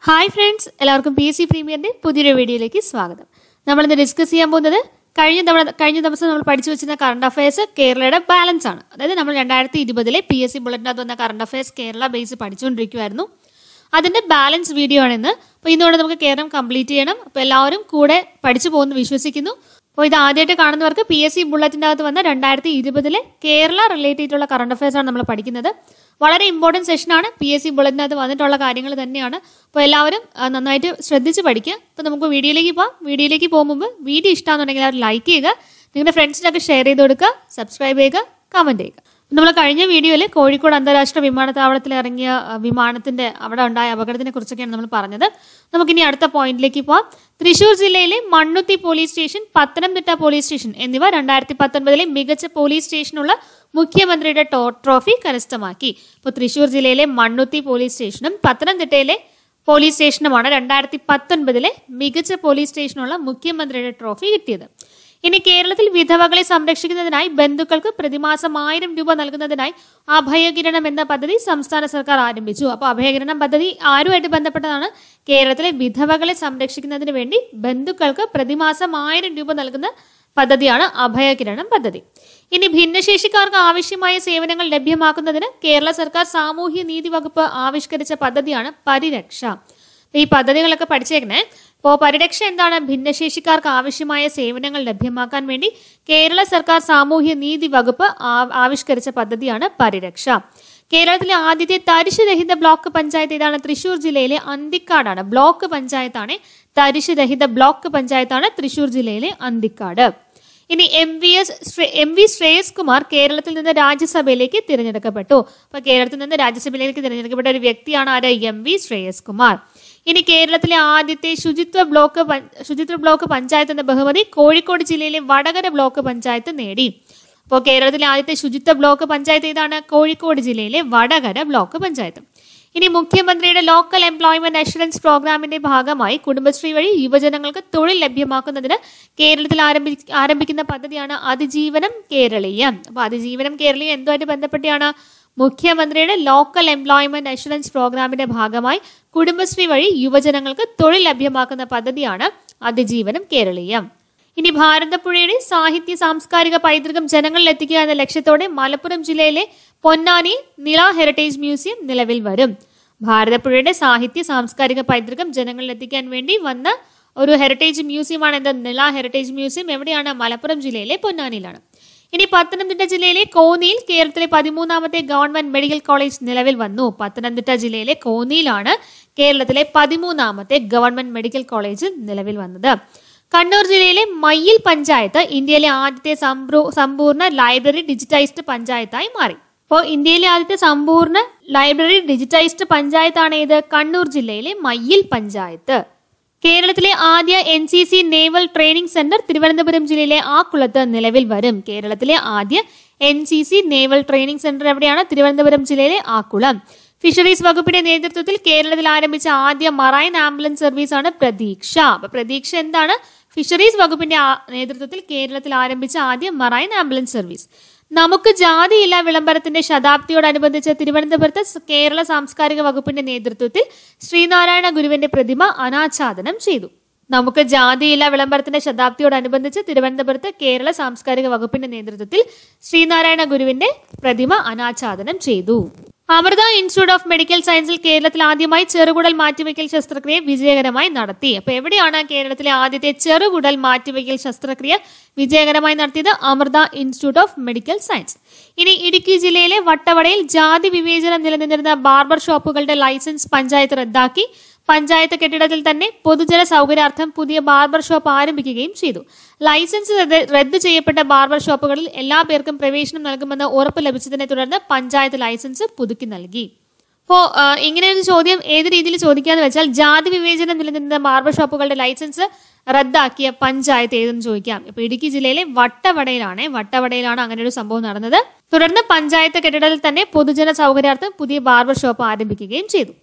hi friends എല്ലാവർക്കും P S C പ്രീമിയറിന്റെ പുതിയൊരു വീഡിയോയിലേക്ക് സ്വാഗതം നമ്മളിന്ന് ഡിസ്കസ് ചെയ്യാൻ പോകുന്നത് കഴിഞ്ഞ തവണ കഴിഞ്ഞ ദിവസം നമ്മൾ പഠിച്ചു വെച്ചിരുന്ന കറണ്ട് അഫയേഴ്സ് കേരളയുടെ ബാലൻസ് ആണ് അതായത് നമ്മൾ രണ്ടായിരത്തി ഇരുപതിലെ പി എസ് സി ബുള്ളറ്റിനകത്ത് വന്ന കറണ്ട് അഫയേഴ്സ് കേരള ബേസ് പഠിച്ചുകൊണ്ടിരിക്കുമായിരുന്നു അതിന്റെ ബാലൻസ് വീഡിയോ ആണ് ഇന്ന് അപ്പോൾ ഇന്നുകൂടെ നമുക്ക് കേരളം കംപ്ലീറ്റ് ചെയ്യണം അപ്പോൾ എല്ലാവരും കൂടെ പഠിച്ചു പോകുന്നു വിശ്വസിക്കുന്നു അപ്പോൾ ഇത് ആദ്യമായിട്ട് കാണുന്നവർക്ക് പി എസ് സി ബുള്ളറ്റിൻ്റെ അകത്ത് വന്ന രണ്ടായിരത്തി ഇരുപതിലെ കേരള റിലേറ്റഡ് ആയിട്ടുള്ള കറണ്ട് അഫയേഴ്സ് ആണ് നമ്മൾ പഠിക്കുന്നത് വളരെ ഇമ്പോർട്ടൻറ്റ് സെഷനാണ് പി എസ് സി ബുള്ളറ്റിനകത്ത് വന്നിട്ടുള്ള കാര്യങ്ങൾ തന്നെയാണ് അപ്പോൾ എല്ലാവരും ആ, നന്നായിട്ട് ശ്രദ്ധിച്ച് പഠിക്കുക അപ്പോൾ നമുക്ക് വീഡിയോയിലേക്ക് പോകാം വീഡിയോയിലേക്ക് പോകുമ്പോൾ വീഡിയോ ഇഷ്ടമാണെന്നുണ്ടെങ്കിൽ അവർ ലൈക്ക് ചെയ്യുക നിങ്ങളുടെ ഫ്രണ്ട്സിനൊക്കെ ഷെയർ ചെയ്ത് കൊടുക്കുക സബ്സ്ക്രൈബ് ചെയ്യുക കമൻറ്റ് ചെയ്യുക നമ്മൾ കഴിഞ്ഞ വീഡിയോയിൽ കോഴിക്കോട് അന്താരാഷ്ട്ര വിമാനത്താവളത്തിൽ ഇറങ്ങിയ ആ, വിമാനത്തിന്റെ അവിടെ ഉണ്ടായ അപകടത്തിനെ കുറിച്ചൊക്കെയാണ് നമ്മൾ പറഞ്ഞത് നമുക്കിനി അടുത്ത പോയിന്റിലേക്ക് പോവാം തൃശൂർ ജില്ലയിലെ Mannuthy police station Pathanamthitta police station എന്നിവ രണ്ടായിരത്തി പത്തൊൻപതിലെ മികച്ച പോലീസ് സ്റ്റേഷനുള്ള മുഖ്യമന്ത്രിയുടെ ടോ ട്രോഫി കരസ്ഥമാക്കി ഇപ്പോൾ തൃശൂർ ജില്ലയിലെ മണ്ണുത്തി പോലീസ് സ്റ്റേഷനും പത്തനംതിട്ടയിലെ പോലീസ് സ്റ്റേഷനുമാണ് രണ്ടായിരത്തി പത്തൊൻപതിലെ മികച്ച പോലീസ് സ്റ്റേഷനുള്ള മുഖ്യമന്ത്രിയുടെ ട്രോഫി കിട്ടിയത് ഇനി കേരളത്തിൽ വിധവകളെ സംരക്ഷിക്കുന്നതിനായി ബന്ധുക്കൾക്ക് പ്രതിമാസം ആയിരം രൂപ നൽകുന്നതിനായി അഭയകിരണം എന്ന പദ്ധതി സംസ്ഥാന സർക്കാർ ആരംഭിച്ചു അപ്പോൾ അഭയകിരണം പദ്ധതി ആരുമായിട്ട് ബന്ധപ്പെട്ടതാണ് കേരളത്തിലെ വിധവകളെ സംരക്ഷിക്കുന്നതിന് വേണ്ടി ബന്ധുക്കൾക്ക് പ്രതിമാസം ആയിരം രൂപ നൽകുന്ന പദ്ധതിയാണ് അഭയകിരണം പദ്ധതി ഇനി ഭിന്നശേഷിക്കാർക്ക് ആവശ്യമായ സേവനങ്ങൾ ലഭ്യമാക്കുന്നതിന് കേരള സർക്കാർ സാമൂഹ്യ നീതി വകുപ്പ് ആവിഷ്കരിച്ച പദ്ധതിയാണ് പരിരക്ഷ അപ്പൊ ഈ പദ്ധതികളൊക്കെ പഠിച്ചേക്കണേ ഇപ്പോൾ പരിരക്ഷ എന്താണ് ഭിന്നശേഷിക്കാർക്ക് ആവശ്യമായ സേവനങ്ങൾ ലഭ്യമാക്കാൻ വേണ്ടി കേരള സർക്കാർ സാമൂഹ്യ നീതി വകുപ്പ് ആ- ആവിഷ്കരിച്ച പദ്ധതിയാണ് പരിരക്ഷ കേരളത്തിലെ ആദ്യത്തെ തരിശുരഹിത ബ്ലോക്ക് പഞ്ചായത്ത് ഏതാണ് തൃശൂർ ജില്ലയിലെ അന്തിക്കാടാണ് ബ്ലോക്ക് പഞ്ചായത്താണ് തരിശുരഹിത ബ്ലോക്ക് പഞ്ചായത്താണ് തൃശൂർ ജില്ലയിലെ അന്തിക്കാട് ഇനി M V S M V Shreyas Kumar കേരളത്തിൽ നിന്ന് രാജ്യസഭയിലേക്ക് തിരഞ്ഞെടുക്കപ്പെട്ടു അപ്പൊ കേരളത്തിൽ നിന്ന് രാജ്യസഭയിലേക്ക് തിരഞ്ഞെടുക്കപ്പെട്ട ഒരു വ്യക്തിയാണ് ആര് എം വി ശ്രേയസ് കുമാർ ഇനി കേരളത്തിലെ ആദ്യത്തെ ശുചിത്വ ബ്ലോക്ക് പ- ശുചിത്വ ബ്ലോക്ക് പഞ്ചായത്ത് എന്ന ബഹുമതി കോഴിക്കോട് ജില്ലയിലെ വടകര ബ്ലോക്ക് പഞ്ചായത്ത് നേടി അപ്പോൾ കേരളത്തിലെ ആദ്യത്തെ ശുചിത്വ ബ്ലോക്ക് പഞ്ചായത്ത് ഏതാണ് കോഴിക്കോട് ജില്ലയിലെ വടകര ബ്ലോക്ക് പഞ്ചായത്ത് ഇനി മുഖ്യമന്ത്രിയുടെ ലോക്കൽ എംപ്ലോയ്മെന്റ് അഷുറൻസ് പ്രോഗ്രാമിന്റെ ഭാഗമായി കുടുംബശ്രീ വഴി യുവജനങ്ങൾക്ക് തൊഴിൽ ലഭ്യമാക്കുന്നതിന് കേരളത്തിൽ ആരംഭി ആരംഭിക്കുന്ന പദ്ധതിയാണ് അതിജീവനം കേരളീയം അപ്പൊ അതിജീവനം കേരളീയം എന്തുമായിട്ട് ബന്ധപ്പെട്ടാണ് മുഖ്യമന്ത്രിയുടെ ലോക്കൽ എംപ്ലോയ്മെന്റ് അഷുറൻസ് പ്രോഗ്രാമിന്റെ ഭാഗമായി കുടുംബശ്രീ വഴി യുവജനങ്ങൾക്ക് തൊഴിൽ ലഭ്യമാക്കുന്ന പദ്ധതിയാണ് അതിജീവനം കേരളീയം ഇനി ഭാരതപ്പുഴയുടെ സാഹിത്യ സാംസ്കാരിക പൈതൃകം ജനങ്ങളിൽ എത്തിക്കുക എന്ന ലക്ഷ്യത്തോടെ മലപ്പുറം ജില്ലയിലെ പൊന്നാനി നില ഹെറിറ്റേജ് മ്യൂസിയം നിലവിൽ വരും ഭാരതപ്പുഴയുടെ സാഹിത്യ സാംസ്കാരിക പൈതൃകം ജനങ്ങളിൽ എത്തിക്കാൻ വേണ്ടി വന്ന ഒരു ഹെറിറ്റേജ് മ്യൂസിയമാണ് എന്ത് നില ഹെറിറ്റേജ് മ്യൂസിയം എവിടെയാണ് മലപ്പുറം ജില്ലയിലെ പൊന്നാനിയിലാണ് ഇനി പത്തനംതിട്ട ജില്ലയിലെ കോന്നിയിൽ കേരളത്തിലെ പതിമൂന്നാമത്തെ ഗവൺമെന്റ് മെഡിക്കൽ കോളേജ് നിലവിൽ വന്നു പത്തനംതിട്ട ജില്ലയിലെ കോന്നിയിലാണ് കേരളത്തിലെ പതിമൂന്നാമത്തെ ഗവൺമെന്റ് മെഡിക്കൽ കോളേജ് നിലവിൽ വന്നത് കണ്ണൂർ ജില്ലയിലെ മയ്യിൽ പഞ്ചായത്ത് ഇന്ത്യയിലെ ആദ്യത്തെ സമ്പ്രൂ- സമ്പൂർണ്ണ ലൈബ്രറി ഡിജിറ്റൈസ്ഡ് പഞ്ചായത്തായി മാറി അപ്പോൾ ഇന്ത്യയിലെ ആദ്യത്തെ സമ്പൂർണ്ണ ലൈബ്രറി ഡിജിറ്റൈസ്ഡ് പഞ്ചായത്താണ് ഏത് കണ്ണൂർ ജില്ലയിലെ മയ്യിൽ പഞ്ചായത്ത് കേരളത്തിലെ ആദ്യ N C C naval training centre Thiruvananthapuram ജില്ലയിലെ ആക്കുളത്ത് നിലവിൽ വരും കേരളത്തിലെ ആദ്യ N C C naval training centre എവിടെയാണ് തിരുവനന്തപുരം ജില്ലയിലെ ആക്കുളം ഫിഷറീസ് വകുപ്പിന്റെ നേതൃത്വത്തിൽ കേരളത്തിൽ ആരംഭിച്ച ആദ്യ മറൈൻ ആംബുലൻസ് സർവീസാണ് പ്രതീക്ഷ അപ്പൊ പ്രതീക്ഷ എന്താണ് ഫിഷറീസ് വകുപ്പിന്റെ ആ- നേതൃത്വത്തിൽ കേരളത്തിൽ ആരംഭിച്ച ആദ്യ മറൈൻ ആംബുലൻസ് സർവീസ് നമുക്ക് ജാതിയില്ല വിളംബരത്തിന്റെ ശതാബ്ദിയോടനുബന്ധിച്ച് തിരുവനന്തപുരത്ത് സ് കേരള സാംസ്കാരിക വകുപ്പിന്റെ നേതൃത്വത്തിൽ ശ്രീനാരായണ ഗുരുവിന്റെ പ്രതിമ അനാച്ഛാദനം ചെയ്തു നമുക്ക് ജാതിയില്ല വിളംബരത്തിന്റെ ശതാബ്ദിയോടനുബന്ധിച്ച് തിരുവനന്തപുരത്ത് കേരള സാംസ്കാരിക വകുപ്പിന്റെ നേതൃത്വത്തിൽ ശ്രീനാരായണ ഗുരുവിന്റെ പ്രതിമ അനാച്ഛാദനം ചെയ്തു അമൃത ഇൻസ്റ്റിറ്റ്യൂട്ട് ഓഫ് മെഡിക്കൽ സയൻസിൽ കേരളത്തിൽ ആദ്യമായി ചെറുകുടൽ മാറ്റിവെക്കൽ ശസ്ത്രക്രിയ വിജയകരമായി നടത്തി അപ്പൊ എവിടെയാണ് കേരളത്തിലെ ആദ്യത്തെ ചെറുകുടൽ മാറ്റിവെക്കൽ ശസ്ത്രക്രിയ വിജയകരമായി നടത്തിയത് Amrita institute of medical science ഇനി ഇടുക്കി ജില്ലയിലെ വട്ടവടയിൽ ജാതി വിവേചനം നിലനിന്നിരുന്ന ബാർബർ ഷോപ്പുകളുടെ ലൈസൻസ് പഞ്ചായത്ത് റദ്ദാക്കി പഞ്ചായത്ത് കെട്ടിടത്തിൽ തന്നെ പൊതുജന സൗകര്യാർത്ഥം പുതിയ ബാർബർ ഷോപ്പ് ആരംഭിക്കുകയും ചെയ്തു ലൈസൻസ് റദ്ദ് റദ്ദ് ചെയ്യപ്പെട്ട ബാർബർ ഷോപ്പുകളിൽ എല്ലാ പേർക്കും പ്രവേശനം നൽകുമെന്ന് ഉറപ്പ് ലഭിച്ചതിനെ തുടർന്ന് പഞ്ചായത്ത് ലൈസൻസ് പുതുക്കി നൽകി അപ്പോ ആ, ഇങ്ങനെ ഒരു ചോദ്യം ഏത് രീതിയിൽ ചോദിക്കാന്ന് വെച്ചാൽ ജാതി വിവേചനം നിലനിന്ന ബാർബർ ഷോപ്പുകളുടെ ലൈസൻസ് റദ്ദാക്കിയ പഞ്ചായത്ത് ഏതെന്ന് ചോദിക്കാം ഇപ്പൊ ഇടുക്കി ജില്ലയിലെ വട്ടവടയിലാണ് വട്ടവടയിലാണ് അങ്ങനെ ഒരു സംഭവം നടന്നത് തുടർന്ന് പഞ്ചായത്ത് കെട്ടിടത്തിൽ തന്നെ പൊതുജന സൗകര്യാർത്ഥം പുതിയ ബാർബർ ഷോപ്പ് ആരംഭിക്കുകയും ചെയ്തു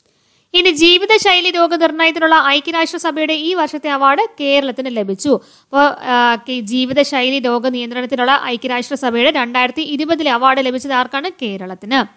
ഇനി ജീവിതശൈലി രോഗനിർണയത്തിനുള്ള ഐക്യരാഷ്ട്രസഭയുടെ ഈ വർഷത്തെ അവാർഡ് കേരളത്തിന് ലഭിച്ചു അപ്പോൾ ജീവിതശൈലി രോഗ നിയന്ത്രണത്തിനുള്ള ഐക്യരാഷ്ട്രസഭയുടെ രണ്ടായിരത്തി ഇരുപതിലെ അവാർഡ് ലഭിച്ചത് ആർക്കാണ് കേരളത്തിന്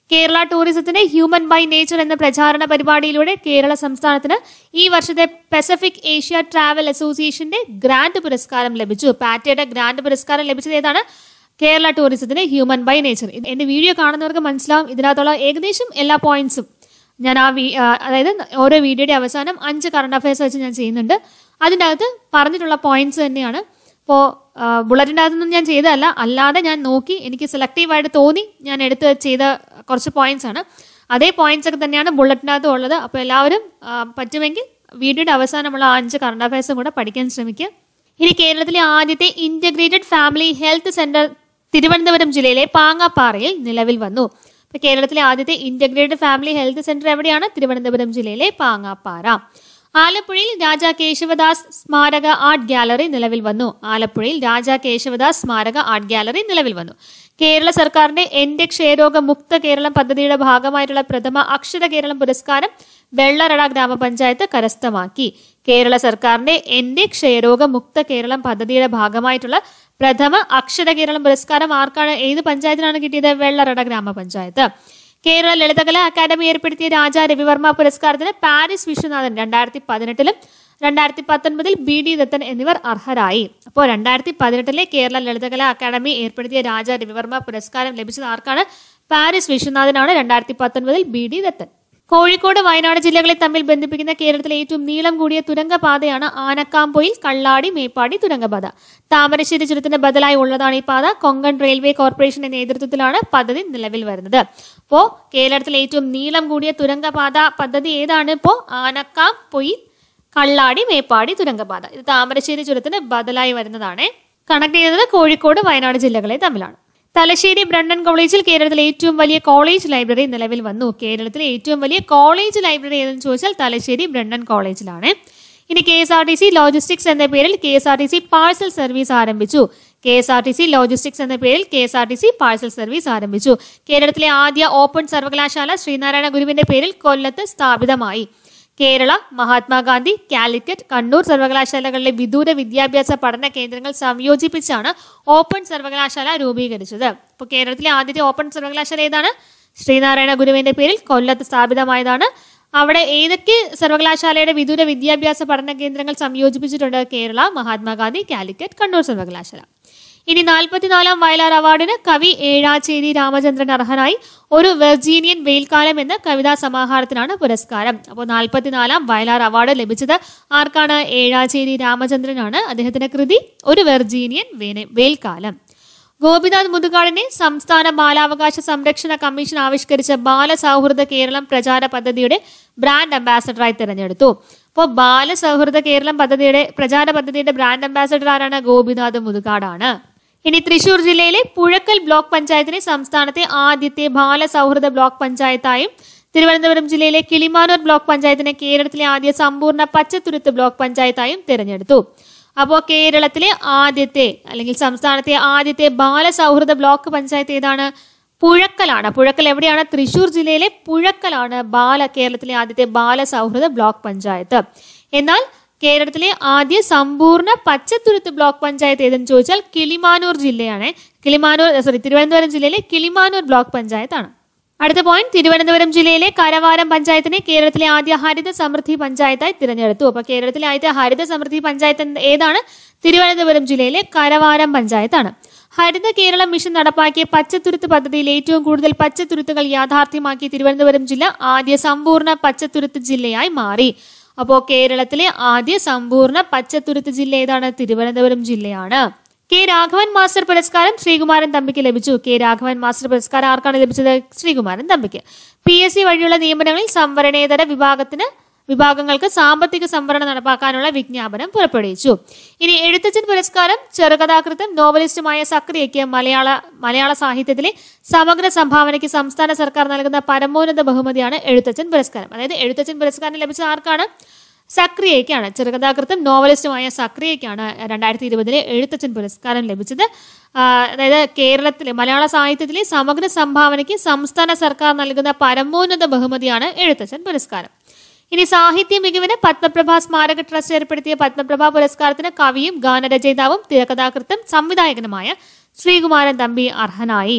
കേരള ടൂറിസത്തിന്റെ ഹ്യൂമൻ ബൈ നേച്ചർ എന്ന പ്രചാരണ പരിപാടിയിലൂടെ കേരള സംസ്ഥാനത്തിന് ഈ വർഷത്തെ പസഫിക് ഏഷ്യ ട്രാവൽ അസോസിയേഷന്റെ ഗ്രാൻഡ് പുരസ്കാരം ലഭിച്ചു പാറ്റയുടെ ഗ്രാൻഡ് പുരസ്കാരം ലഭിച്ചത് ഏതാണ് കേരള ടൂറിസത്തിന്റെ ഹ്യൂമൻ ബൈ നേച്ചർ എന്റെ വീഡിയോ കാണുന്നവർക്ക് മനസ്സിലാവും ഇതിനകത്തുള്ള ഏകദേശം എല്ലാ പോയിന്റ്സും ഞാൻ ആ വീ ആ, അതായത് ഓരോ വീഡിയോയുടെ അവസാനം അഞ്ച് കറണ്ട് അഫയേഴ്സ് വെച്ച് ഞാൻ ചെയ്യുന്നുണ്ട് അതിൻ്റെ അകത്ത് പറഞ്ഞിട്ടുള്ള പോയിന്റ്സ് തന്നെയാണ് ഇപ്പോൾ ബുള്ളറ്റിൻ്റെ അകത്തൊന്നും ഞാൻ ചെയ്തതല്ല അല്ലാതെ ഞാൻ നോക്കി എനിക്ക് സെലക്റ്റീവായിട്ട് തോന്നി ഞാൻ എടുത്ത് ചെയ്ത കുറച്ച് പോയിന്റ്സ് ആണ് അതേ പോയിന്റ്സ് ഒക്കെ തന്നെയാണ് ബുള്ളറ്റിനകത്തും ഉള്ളത് അപ്പോൾ എല്ലാവരും ആ, പറ്റുമെങ്കിൽ വീഡിയോയുടെ അവസാനമുള്ള ആ അഞ്ച് കറണ്ട് അഫയേഴ്സും കൂടെ പഠിക്കാൻ ശ്രമിക്കുക ഇനി കേരളത്തിലെ ആദ്യത്തെ integrated family health centre Thiruvananthapuram ജില്ലയിലെ പാങ്ങാപ്പാറയിൽ നിലവിൽ വന്നു ഇപ്പൊ കേരളത്തിലെ ആദ്യത്തെ ഇന്റഗ്രേറ്റഡ് ഫാമിലി ഹെൽത്ത് സെന്റർ എവിടെയാണ് തിരുവനന്തപുരം ജില്ലയിലെ പാങ്ങാപ്പാറ ആലപ്പുഴയിൽ രാജാ കേശവദാസ് സ്മാരക ആർട്ട് ഗാലറി നിലവിൽ വന്നു ആലപ്പുഴയിൽ രാജാ കേശവദാസ് സ്മാരക ആർട്ട് ഗാലറി നിലവിൽ വന്നു കേരള സർക്കാരിന്റെ എന്റെ ക്ഷയരോഗ മുക്ത കേരളം പദ്ധതിയുടെ ഭാഗമായിട്ടുള്ള പ്രഥമ അക്ഷര കേരളം പുരസ്കാരം വെള്ളറട ഗ്രാമപഞ്ചായത്ത് കരസ്ഥമാക്കി കേരള സർക്കാരിന്റെ എന്റെ ക്ഷയരോഗ മുക്ത കേരളം പദ്ധതിയുടെ ഭാഗമായിട്ടുള്ള പ്രഥമ അക്ഷര കേരളം പുരസ്കാരം ആർക്കാണ് ഏത് പഞ്ചായത്തിനാണ് കിട്ടിയത് വെള്ളറട ഗ്രാമപഞ്ചായത്ത് കേരള ലളിതകലാ അക്കാദമി ഏർപ്പെടുത്തിയ രാജാ രവിവർമ്മ പുരസ്കാരത്തിന് പാരീസ് വിശ്വനാഥൻ രണ്ടായിരത്തി പതിനെട്ടിലും രണ്ടായിരത്തി പത്തൊൻപതിൽ ബി ഡി ദത്തൻ എന്നിവർ അർഹരായി അപ്പോൾ രണ്ടായിരത്തി പതിനെട്ടിലെ കേരള ലളിതകലാ അക്കാദമി ഏർപ്പെടുത്തിയ രാജാ രവിവർമ്മ പുരസ്കാരം ലഭിച്ചത് ആർക്കാണ് പാരീസ് വിശ്വനാഥനാണ് രണ്ടായിരത്തി പത്തൊൻപതിൽ ബി ഡി ദത്തൻ കോഴിക്കോട് വയനാട് ജില്ലകളെ തമ്മിൽ ബന്ധിപ്പിക്കുന്ന കേരളത്തിലെ ഏറ്റവും നീളം കൂടിയ തുരങ്കപാതയാണ് ആനക്കാംപൊയിൽ കള്ളാടി മേപ്പാടി തുരങ്കപാത താമരശ്ശേരി ചുരത്തിന് ബദലായി ഉള്ളതാണ് ഈ പാത കൊങ്കൺ റെയിൽവേ കോർപ്പറേഷന്റെ നേതൃത്വത്തിലാണ് പദ്ധതി നിലവിൽ വരുന്നത് അപ്പോ കേരളത്തിലെ ഏറ്റവും നീളം കൂടിയ തുരങ്കപാത പദ്ധതി ഏതാണ് ഇപ്പോ ആനക്കാം പൊയിൽ കള്ളാടി മേപ്പാടി തുരങ്കപാത ഇത് താമരശ്ശേരി ചുരത്തിന് ബദലായി വരുന്നതാണ് കണക്ട് ചെയ്യുന്നത് കോഴിക്കോട് വയനാട് ജില്ലകളെ തമ്മിലാണ് തലശ്ശേരി ബ്രണ്ടൻ കോളേജിൽ കേരളത്തിലെ ഏറ്റവും വലിയ കോളേജ് ലൈബ്രറി നിലവിൽ വന്നു കേരളത്തിലെ ഏറ്റവും വലിയ കോളേജ് ലൈബ്രറി ഏതെന്ന് ചോദിച്ചാൽ തലശ്ശേരി ബ്രണ്ടൻ കോളേജിലാണ് ഇനി K S R T C logistics എന്ന പേരിൽ K S R T C parcel service ആരംഭിച്ചു K S R T C logistics എന്ന പേരിൽ K S R T C parcel service ആരംഭിച്ചു കേരളത്തിലെ ആദ്യ ഓപ്പൺ സർവകലാശാല ശ്രീനാരായണ ഗുരുവിന്റെ പേരിൽ കൊല്ലത്ത് സ്ഥാപിതമായി കേരള മഹാത്മാഗാന്ധി കാലിക്കറ്റ് കണ്ണൂർ സർവകലാശാലകളിലെ വിദൂര വിദ്യാഭ്യാസ പഠന കേന്ദ്രങ്ങൾ സംയോജിപ്പിച്ചാണ് ഓപ്പൺ സർവകലാശാല രൂപീകരിച്ചത് ഇപ്പോൾ കേരളത്തിലെ ആദ്യത്തെ ഓപ്പൺ സർവകലാശാല ഏതാണ് ശ്രീനാരായണ ഗുരുവിന്റെ പേരിൽ കൊല്ലത്ത് സ്ഥാപിതമായതാണ് അവിടെ ഏതൊക്കെ സർവകലാശാലയുടെ വിദൂര വിദ്യാഭ്യാസ പഠന കേന്ദ്രങ്ങൾ സംയോജിപ്പിച്ചിട്ടുണ്ട് കേരള മഹാത്മാഗാന്ധി കാലിക്കറ്റ് കണ്ണൂർ സർവകലാശാല ഇനി നാൽപ്പത്തിനാലാം വയലാർ അവാർഡിന് കവി ഏഴാച്ചേരി രാമചന്ദ്രൻ അർഹനായി ഒരു വെർജീനിയൻ വെയിൽക്കാലം എന്ന കവിതാ സമാഹാരത്തിനാണ് പുരസ്കാരം അപ്പോൾ നാൽപ്പത്തിനാലാം വയലാർ അവാർഡ് ലഭിച്ചത് ആർക്കാണ് ഏഴാച്ചേരി രാമചന്ദ്രനാണ് അദ്ദേഹത്തിന്റെ കൃതി ഒരു വെർജീനിയൻ വേന- വെയിൽക്കാലം ഗോപിനാഥ് മുതുകാടിനെ സംസ്ഥാന ബാലാവകാശ സംരക്ഷണ കമ്മീഷൻ ആവിഷ്കരിച്ച ബാലസൗഹൃദ കേരളം പ്രചാര പദ്ധതിയുടെ ബ്രാൻഡ് അംബാസഡറായി തിരഞ്ഞെടുത്തു അപ്പോൾ ബാലസൗഹൃദ കേരളം പദ്ധതിയുടെ പ്രചാര പദ്ധതിയുടെ ബ്രാൻഡ് അംബാസഡർ ആരാണ് ഗോപിനാഥ് മുതുകാടാണ് ഇനി തൃശൂർ ജില്ലയിലെ പുഴക്കൽ ബ്ലോക്ക് പഞ്ചായത്തിനെ സംസ്ഥാനത്തെ ആദ്യത്തെ ബാലസൗഹൃദ ബ്ലോക്ക് പഞ്ചായത്തായും തിരുവനന്തപുരം ജില്ലയിലെ കിളിമാനൂർ ബ്ലോക്ക് പഞ്ചായത്തിനെ കേരളത്തിലെ ആദ്യ സമ്പൂർണ്ണ പച്ചത്തുരുത്ത് ബ്ലോക്ക് പഞ്ചായത്തായും തിരഞ്ഞെടുത്തു അപ്പോൾ കേരളത്തിലെ ആദ്യത്തെ അല്ലെങ്കിൽ സംസ്ഥാനത്തെ ആദ്യത്തെ ബാലസൗഹൃദ ബ്ലോക്ക് പഞ്ചായത്ത് ഏതാണ് പുഴക്കലാണ് പുഴക്കൽ എവിടെയാണ് തൃശൂർ ജില്ലയിലെ പുഴക്കലാണ് ബാല കേരളത്തിലെ ആദ്യത്തെ ബാലസൗഹൃദ ബ്ലോക്ക് പഞ്ചായത്ത് എന്നാൽ കേരളത്തിലെ ആദ്യ സമ്പൂർണ്ണ പച്ചത്തുരുത്ത് ബ്ലോക്ക് പഞ്ചായത്ത് ഏതെന്ന് ചോദിച്ചാൽ കിളിമാനൂർ ജില്ലയാണ് കിളിമാനൂർ സോറി തിരുവനന്തപുരം ജില്ലയിലെ കിളിമാനൂർ ബ്ലോക്ക് പഞ്ചായത്താണ് അടുത്ത പോയിന്റ് തിരുവനന്തപുരം ജില്ലയിലെ കരവാരം പഞ്ചായത്തിനെ കേരളത്തിലെ ആദ്യ ഹരിത സമൃദ്ധി പഞ്ചായത്തായി തിരഞ്ഞെടുത്തു അപ്പൊ കേരളത്തിലെ ആദ്യത്തെ ഹരിത സമൃദ്ധി പഞ്ചായത്ത് എന്ത്- ഏതാണ് തിരുവനന്തപുരം ജില്ലയിലെ കരവാരം പഞ്ചായത്താണ് ഹരിത കേരളം മിഷൻ നടപ്പാക്കിയ പച്ചത്തുരുത്ത് പദ്ധതിയിൽ ഏറ്റവും കൂടുതൽ പച്ചത്തുരുത്തുകൾ യാഥാർത്ഥ്യമാക്കിയ തിരുവനന്തപുരം ജില്ല ആദ്യ സമ്പൂർണ്ണ പച്ചത്തുരുത്ത് ജില്ലയായി മാറി അപ്പോൾ കേരളത്തിലെ ആദ്യ സമ്പൂർണ്ണ പച്ചത്തുരുത്ത് ജില്ല ഏതാണ് തിരുവനന്തപുരം ജില്ലയാണ് കെ രാഘവൻ മാസ്റ്റർ പുരസ്കാരം ശ്രീകുമാരൻ തമ്പിക്ക് ലഭിച്ചു കെ രാഘവൻ മാസ്റ്റർ പുരസ്കാരം ആർക്കാണ് ലഭിച്ചത് ശ്രീകുമാരൻ തമ്പിക്ക് പി എസ് സി വഴിയുള്ള നിയമനങ്ങളിൽ സംവരണേതര വിഭാഗത്തിന് വിഭാഗങ്ങൾക്ക് സാമ്പത്തിക സംവരണം നടപ്പാക്കാനുള്ള വിജ്ഞാപനം പുറപ്പെടുവിച്ചു ഇനി എഴുത്തച്ഛൻ പുരസ്കാരം ചെറുകഥാകൃത്തും നോവലിസ്റ്റുമായ സക്രിയയ്ക്ക് മലയാള മലയാള സാഹിത്യത്തിലെ സമഗ്ര സംഭാവനയ്ക്ക് സംസ്ഥാന സർക്കാർ നൽകുന്ന പരമോന്നത ബഹുമതിയാണ് എഴുത്തച്ഛൻ പുരസ്കാരം അതായത് എഴുത്തച്ഛൻ പുരസ്കാരം ലഭിച്ചത് ആർക്കാണ് സക്രിയയ്ക്കാണ് ചെറുകഥാകൃത്തും നോവലിസ്റ്റുമായ സക്രിയയ്ക്കാണ് രണ്ടായിരത്തി ഇരുപതിലെ എഴുത്തച്ഛൻ പുരസ്കാരം ലഭിച്ചത് ആ, അതായത് കേരളത്തിലെ മലയാള സാഹിത്യത്തിലെ സമഗ്ര സംഭാവനയ്ക്ക് സംസ്ഥാന സർക്കാർ നൽകുന്ന പരമോന്നത ബഹുമതിയാണ് എഴുത്തച്ഛൻ പുരസ്കാരം ഇനി സാഹിത്യ മികവിന് പത്മപ്രഭ സ്മാരക ട്രസ്റ്റ് ഏർപ്പെടുത്തിയ പത്മപ്രഭ പുരസ്കാരത്തിന് കവിയും ഗാനരചയിതാവും തിരക്കഥാകൃത്തും സംവിധായകനുമായ ശ്രീകുമാരൻ തമ്പി അർഹനായി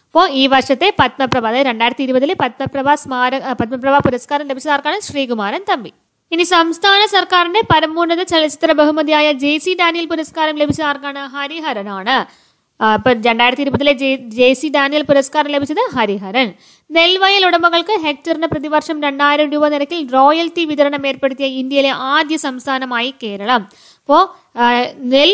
അപ്പോൾ ഈ വർഷത്തെ പത്മപ്രഭ അതായത് രണ്ടായിരത്തി ഇരുപതിലെ പത്മപ്രഭ സ്മാരക ആ, പത്മപ്രഭ പുരസ്കാരം ലഭിച്ചത് ആർക്കാണ് ശ്രീകുമാരൻ തമ്പി ഇനി സംസ്ഥാന സർക്കാരിന്റെ പരമോന്നത ചലച്ചിത്ര ബഹുമതിയായ ജെ സി ഡാനിയൽ പുരസ്കാരം ലഭിച്ച ആർക്കാണ് ഹരിഹരനാണ് ആ, ഇപ്പൊ രണ്ടായിരത്തി ഇരുപതിലെ ജെ സി ഡാനിയൽ പുരസ്കാരം ലഭിച്ചത് ഹരിഹരൻ നെൽവയൽ ഉടമകൾക്ക് ഹെക്ടറിന് പ്രതിവർഷം രണ്ടായിരം രൂപ നിരക്കിൽ റോയൽറ്റി വിതരണം ഏർപ്പെടുത്തിയ ഇന്ത്യയിലെ ആദ്യ സംസ്ഥാനമായി കേരളം അപ്പോ ആ, നെൽ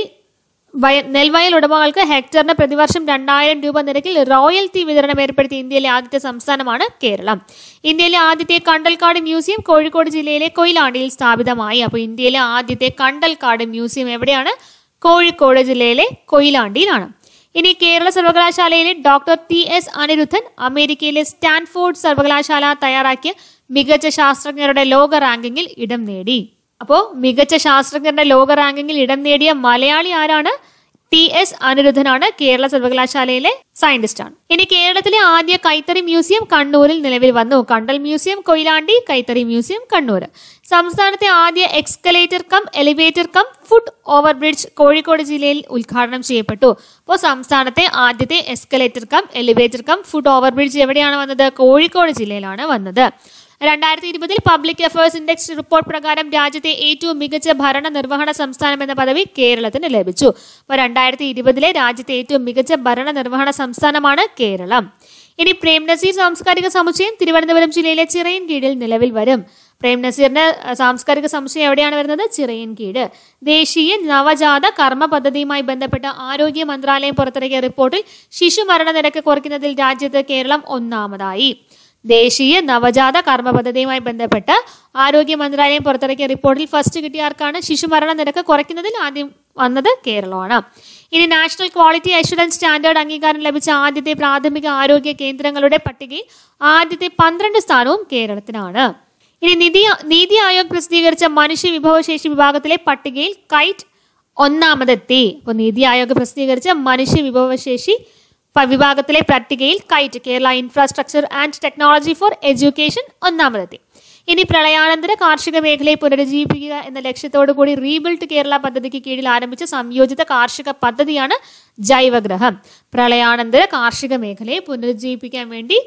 വയ നെൽവയൽ ഉടമകൾക്ക് ഹെക്ടറിന് പ്രതിവർഷം രണ്ടായിരം രൂപ നിരക്കിൽ റോയൽറ്റി വിതരണം ഏർപ്പെടുത്തിയ ഇന്ത്യയിലെ ആദ്യത്തെ സംസ്ഥാനമാണ് കേരളം ഇന്ത്യയിലെ ആദ്യത്തെ കണ്ടൽക്കാട് മ്യൂസിയം കോഴിക്കോട് ജില്ലയിലെ കൊയിലാണ്ടിയിൽ സ്ഥാപിതമായി അപ്പോൾ ഇന്ത്യയിലെ ആദ്യത്തെ കണ്ടൽക്കാട് മ്യൂസിയം എവിടെയാണ് കോഴിക്കോട് ജില്ലയിലെ കൊയിലാണ്ടിയിലാണ് ഇനി കേരള സർവകലാശാലയിലെ ഡോക്ടർ ടി എസ് അനിരുദ്ധൻ അമേരിക്കയിലെ സ്റ്റാൻഫോർഡ് സർവകലാശാല തയ്യാറാക്കിയ മികച്ച ശാസ്ത്രജ്ഞരുടെ ലോക റാങ്കിങ്ങിൽ ഇടം നേടി അപ്പോ മികച്ച ശാസ്ത്രജ്ഞരുടെ ലോക റാങ്കിങ്ങിൽ ഇടം നേടിയ മലയാളി ആരാണ് ടി എസ് അനിരുദ്ധനാണ് കേരള സർവകലാശാലയിലെ സയന്റിസ്റ്റ് ആണ് ഇനി കേരളത്തിലെ ആദ്യ കൈത്തറി മ്യൂസിയം കണ്ണൂരിൽ നിലവിൽ വന്നു കണ്ടൽ മ്യൂസിയം കൊയിലാണ്ടി കൈത്തറി മ്യൂസിയം കണ്ണൂർ സംസ്ഥാനത്തെ ആദ്യ escalator cum elevator cum foot over bridge Kozhikode ജില്ലയിൽ ഉദ്ഘാടനം ചെയ്യപ്പെട്ടു അപ്പോൾ സംസ്ഥാനത്തെ ആദ്യത്തെ escalator cum elevator cum foot over bridge എവിടെയാണ് വന്നത് കോഴിക്കോട് ജില്ലയിലാണ് വന്നത് രണ്ടായിരത്തി ഇരുപതിൽ പബ്ലിക് അഫയേഴ്സ് ഇൻഡെക്സ് റിപ്പോർട്ട് പ്രകാരം രാജ്യത്തെ ഏറ്റവും മികച്ച ഭരണ നിർവഹണ സംസ്ഥാനം എന്ന പദവി കേരളത്തിന് ലഭിച്ചു അപ്പോൾ രണ്ടായിരത്തി ഇരുപതിലെ രാജ്യത്തെ ഏറ്റവും മികച്ച ഭരണ നിർവഹണ സംസ്ഥാനമാണ് കേരളം ഇനി പ്രേം നസീർ സാംസ്കാരിക സമുച്ചയം തിരുവനന്തപുരം ജില്ലയിലെ ചിറയൻ കീഴിൽ നിലവിൽ വരും പ്രേം നസീറിന്റെ അഹ്, സാംസ്കാരിക സമുച്ചയം എവിടെയാണ് വരുന്നത് ചിറയൻ കീഴ് ദേശീയ നവജാത കർമ്മ പദ്ധതിയുമായി ബന്ധപ്പെട്ട ആരോഗ്യ മന്ത്രാലയം പുറത്തിറക്കിയ റിപ്പോർട്ടിൽ ശിശു മരണ നിരക്ക് കുറയ്ക്കുന്നതിൽ രാജ്യത്ത് കേരളം ഒന്നാമതായി ദേശീയ നവജാത കർമ്മ പദ്ധതിയുമായി ബന്ധപ്പെട്ട് ആരോഗ്യ മന്ത്രാലയം പുറത്തിറക്കിയ റിപ്പോർട്ടിൽ ഫസ്റ്റ് കിട്ടിയ ആർക്കാണ് ശിശുമരണ നിരക്ക് കുറയ്ക്കുന്നതിൽ ആദ്യം വന്നത് കേരളമാണ് ഇനി നാഷണൽ ക്വാളിറ്റി അഷുറൻസ് സ്റ്റാൻഡേർഡ് അംഗീകാരം ലഭിച്ച ആദ്യത്തെ പ്രാഥമിക ആരോഗ്യ കേന്ദ്രങ്ങളുടെ പട്ടികയിൽ ആദ്യത്തെ പന്ത്രണ്ട് സ്ഥാനവും കേരളത്തിനാണ് ഇനി നിതി നീതി ആയോഗ് പ്രസിദ്ധീകരിച്ച മനുഷ്യ വിഭവശേഷി വിഭാഗത്തിലെ പട്ടികയിൽ കൈറ്റ് ഒന്നാമതെത്തി അപ്പോൾ നീതി ആയോഗ് പ്രസിദ്ധീകരിച്ച മനുഷ്യ വിഭവശേഷി പ- വിഭാഗത്തിലെ പട്ടികയിൽ KITE Kerala infrastructure and technology for education ഒന്നാമതെത്തി ഇനി പ്രളയാനന്തര കാർഷിക മേഖലയെ പുനരുജ്ജീവിപ്പിക്കുക എന്ന ലക്ഷ്യത്തോടു കൂടി റീബിൽഡ് കേരള പദ്ധതിക്ക് കീഴിൽ ആരംഭിച്ച സംയോജിത കാർഷിക പദ്ധതിയാണ് ജൈവഗ്രഹം പ്രളയാനന്തര കാർഷിക മേഖലയെ പുനരുജ്ജീവിപ്പിക്കാൻ വേണ്ടി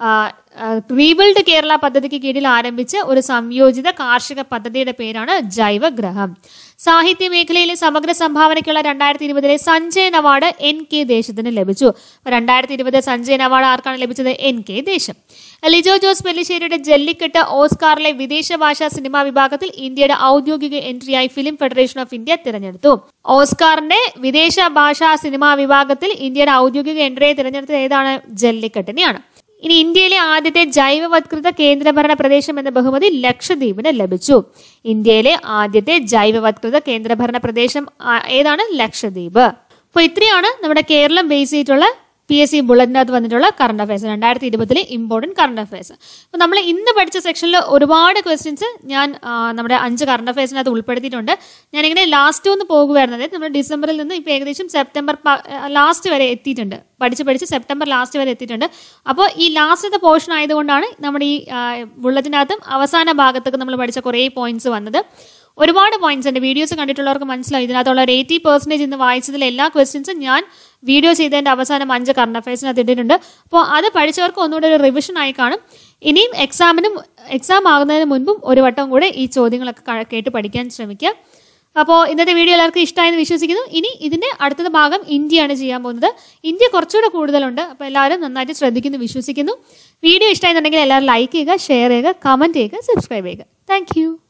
റീബിൽഡ് കേരള പദ്ധതിക്ക് കീഴിൽ ആരംഭിച്ച ഒരു സംയോജിത കാർഷിക പദ്ധതിയുടെ പേരാണ് ജൈവഗ്രഹം സാഹിത്യ മേഖലയിലെ സമഗ്ര സംഭാവനയ്ക്കുള്ള രണ്ടായിരത്തി ഇരുപതിലെ സഞ്ജയൻ അവാർഡ് എൻ കെ ദേശത്തിന് ലഭിച്ചു രണ്ടായിരത്തി ഇരുപത് സഞ്ജയൻ അവാർഡ് ആർക്കാണ് ലഭിച്ചത് എൻ കെ ദേശം ലിജോ ജോസ് പെല്ലിശ്ശേരിയുടെ ജല്ലിക്കെട്ട് ഓസ്കാറിലെ വിദേശ ഭാഷാ സിനിമാ വിഭാഗത്തിൽ ഇന്ത്യയുടെ ഔദ്യോഗിക എൻട്രിയായി ഫിലിം ഫെഡറേഷൻ ഓഫ് ഇന്ത്യ തിരഞ്ഞെടുത്തു ഓസ്കാറിന്റെ വിദേശ ഭാഷാ സിനിമാ വിഭാഗത്തിൽ ഇന്ത്യയുടെ ഔദ്യോഗിക എൻട്രിയെ തിരഞ്ഞെടുത്തത് ഏതാണ് ജല്ലിക്കെട്ടിനെയാണ് ഇനി ഇന്ത്യയിലെ ആദ്യത്തെ ജൈവവത്കൃത കേന്ദ്രഭരണ പ്രദേശം എന്ന ബഹുമതി ലക്ഷദ്വീപിന് ലഭിച്ചു ഇന്ത്യയിലെ ആദ്യത്തെ ജൈവവത്കൃത കേന്ദ്രഭരണ പ്രദേശം ആ, ഏതാണ് ലക്ഷദ്വീപ് അപ്പോൾ ഇത്രയാണ് നമ്മുടെ കേരളം ബേസ് ചെയ്തിട്ടുള്ള പി എസ് സി ബുള്ളറ്റിനകത്ത് വന്നിട്ടുള്ള കറണ്ട് അഫയേഴ്സ് രണ്ടായിരത്തി ഇരുപതിലെ ഇമ്പോർട്ടൻറ്റ് കറണ്ട് അഫയേഴ്സ് അപ്പോൾ നമ്മൾ ഇന്ന് പഠിച്ച സെക്ഷനിൽ ഒരുപാട് ക്വസ്റ്റ്യൻസ് ഞാൻ ആ, നമ്മുടെ അഞ്ച് കറണ്ട് അഫയേഴ്സിനകത്ത് ഉൾപ്പെടുത്തിയിട്ടുണ്ട് ഞാനിങ്ങനെ ലാസ്റ്റ് ഒന്ന് പോകുമായിരുന്നത് നമ്മൾ ഡിസംബറിൽ നിന്ന് ഇപ്പോൾ ഏകദേശം സെപ്റ്റംബർ ലാസ്റ്റ് വരെ എത്തിയിട്ടുണ്ട് പഠിച്ച് പഠിച്ച് സെപ്റ്റംബർ ലാസ്റ്റ് വരെ എത്തിയിട്ടുണ്ട് അപ്പോൾ ഈ ലാസ്റ്റത്തെ പോർഷൻ ആയതുകൊണ്ടാണ് നമ്മുടെ ഈ ബുള്ളറ്റിനകത്തും അവസാന ഭാഗത്തൊക്കെ നമ്മൾ പഠിച്ച കുറേ പോയിന്റ്സ് വന്നത് ഒരുപാട് പോയിന്റ്സ് ഉണ്ട് വീഡിയോസ് കണ്ടിട്ടുള്ളവർക്ക് മനസ്സിലാവും ഇതിനകത്തുള്ള ഒരു എയ്റ്റി പെർസെൻറ്റേജ് ഇന്ന് വായിച്ചതിൽ എല്ലാ ക്വസ്റ്റ്യൻസും ഞാൻ വീഡിയോ ചെയ്തതിൻ്റെ അവസാനം അഞ്ച് കറണ്ട് അഫയേഴ്സിനകത്ത് ഇട്ടിട്ടുണ്ട് അപ്പോൾ അത് പഠിച്ചവർക്ക് ഒന്നുകൂടെ ഒരു റിവിഷൻ ആയി കാണും ഇനിയും എക്സാമിനും എക്സാം ആകുന്നതിന് മുൻപും ഒരു വട്ടം കൂടെ ഈ ചോദ്യങ്ങളൊക്കെ ക- കേട്ട് പഠിക്കാൻ ശ്രമിക്കുക അപ്പോൾ ഇന്നത്തെ വീഡിയോ എല്ലാവർക്കും ഇഷ്ടമായെന്ന് വിശ്വസിക്കുന്നു ഇനി ഇതിന്റെ അടുത്ത ഭാഗം ഇന്ത്യയാണ് ചെയ്യാൻ പോകുന്നത് ഇന്ത്യ കുറച്ചുകൂടെ കൂടുതലുണ്ട് അപ്പോൾ എല്ലാവരും നന്നായിട്ട് ശ്രദ്ധിക്കുന്നു വിശ്വസിക്കുന്നു വീഡിയോ ഇഷ്ടമായെന്നുണ്ടെങ്കിൽ എല്ലാവരും ലൈക്ക് ചെയ്യുക ഷെയർ ചെയ്യുക കമൻറ്റ് ചെയ്യുക സബ്സ്ക്രൈബ് ചെയ്യുക താങ്ക്